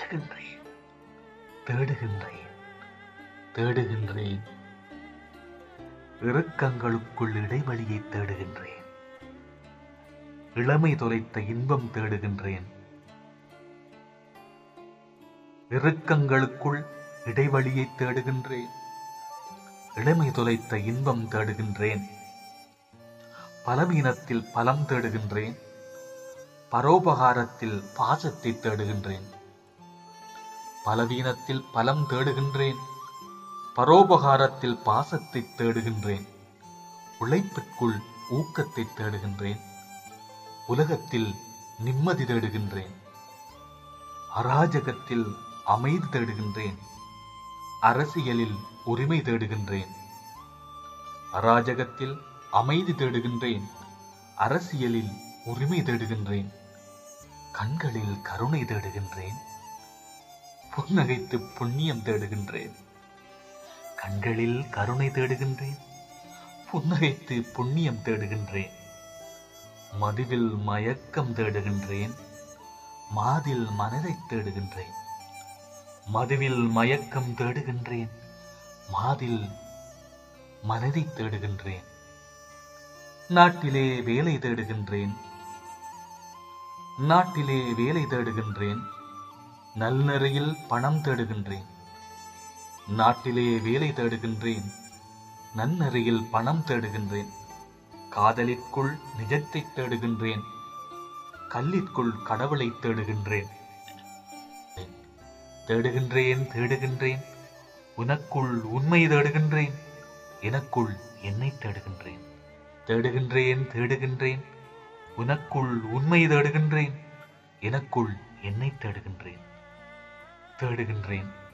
தேடுகின்றேன் தேடுகின்றேன் தேடுகின்றேன் இறுக்கங்களுக்குள் இடைவெளியை தேடுகின்றேன் இளமை தொலைத்த இன்பம் தேடுகின்றேன் இறுக்கங்களுக்குள் இடைவெளியை தேடுகின்றேன் இளமை தொலைத்த இன்பம் தேடுகின்றேன் பலவீனத்தில் பலம் தேடுகின்றேன் பரோபகாரத்தில் பாசத்தை தேடுகின்றேன் பலவீனத்தில் பலம் தேடுகின்றேன் பரோபகாரத்தில் பாசத்தை தேடுகின்றேன் உழைப்பிற்குள் ஊக்கத்தை தேடுகின்றேன் உலகத்தில் நிம்மதி தேடுகின்றேன் அராஜகத்தில் அமைதி தேடுகின்றேன் அரசியலில் உரிமை தேடுகின்றேன் அராஜகத்தில் அமைதி தேடுகின்றேன் அரசியலில் உரிமை தேடுகின்றேன் கண்களில் கருணை தேடுகின்றேன் புன்னகைத்து புண்ணியம் தேடுகின்றேன் கண்களில் கருணை தேடுகின்றேன் புன்னகைத்து புண்ணியம் தேடுகின்றேன் மதுவில் மயக்கம் தேடுகின்றேன் மாதில் மனதை தேடுகின்றேன் மதுவில் மயக்கம் தேடுகின்றேன் மாதில் மனதை தேடுகின்றேன் நாட்டிலே வேலை தேடுகின்றேன் நாட்டிலே வேலை தேடுகின்றேன் நல்நெறியில் பணம் தேடுகின்றேன் நாட்டிலே வேலை தேடுகின்றேன் நன்னெறியில் பணம் தேடுகின்றேன் காதலிற்குள் நிஜத்தை தேடுகின்றேன் கல்லிற்குள் கடவுளை தேடுகின்றேன் தேடுகின்றேன் தேடுகின்றேன் உனக்குள் உண்மை தேடுகின்றேன் எனக்குள் என்னை தேடுகின்றேன் தேடுகின்றேன் தேடுகின்றேன் உனக்குள் உண்மை தேடுகின்றேன் எனக்குள் என்னை தேடுகின்றேன் தேடுகின்றேன்